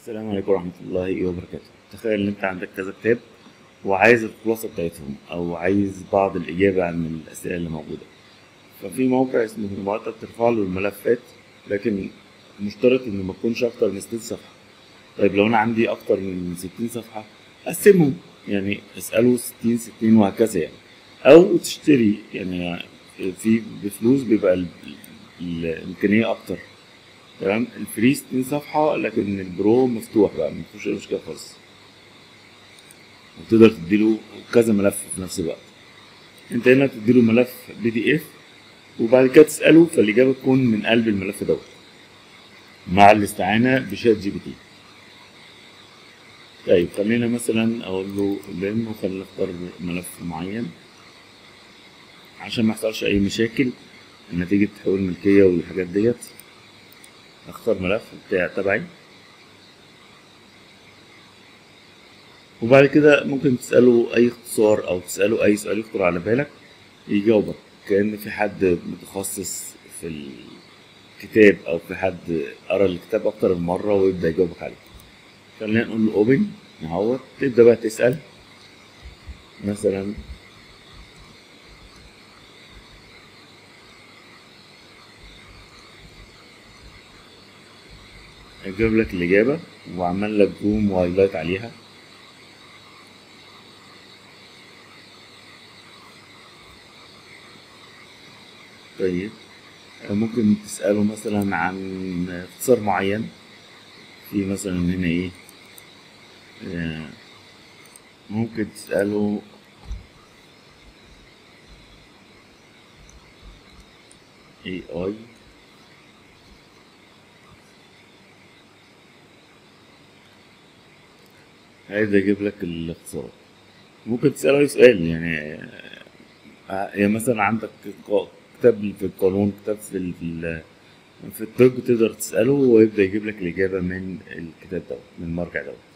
السلام عليكم ورحمة الله وبركاته تخيل ان انت عندك كذا كتاب وعايز الخلاصة بتاعتهم او عايز بعض الإجابة عن الأسئلة اللي موجودة ففي موقع اسمه مبعتة ترفع له الملفات لكن مشترط انه ما تكونش اكتر من 60 صفحة طيب لو انا عندي اكتر من 60 صفحة قسمهم يعني اسأله 60 60 وهكذا يعني او تشتري يعني في بفلوس بيبقى ال- الإمكانية أكتر تمام الفري 60 صفحة لكن البرو مفتوح بقى مفيهوش أي مشكلة خالص وتقدر تديله كذا ملف في نفس الوقت انت هنا تديله ملف بي دي اف وبعد كده تسأله فالإجابة تكون من قلب الملف دوت مع الاستعانة بشات جي بي تي طيب خلينا مثلا أقول له لم وخلينا نختار ملف معين عشان ما يحصلش أي مشاكل نتيجة تحويل الملكية والحاجات ديت اختار ملف بتاع تبعي وبعد كده ممكن تسأله أي اختصار أو تسأله أي سؤال يخطر على بالك يجاوبك كأن في حد متخصص في الكتاب أو في حد قرا الكتاب أكتر من مرة ويبدأ يجاوبك عليه خلينا نقول له أوبن اهوت تبدأ بقى تسأل مثلا يجيب لك الإجابة وعمل لك زوم وهايلايت عليها طيب ممكن تسأله مثلا عن اختصار معين في مثلا هنا ايه آه، ممكن تسأله اي اي هيبدأ يجيب لك الاختصارات ممكن تسأله أي سؤال يعني آه، يعني مثلا عندك ق- كتاب في القانون كتاب في ال- في ال- في الطب تقدر تسأله ويبدأ يجيب لك الإجابة من الكتاب دوت من المرجع دوت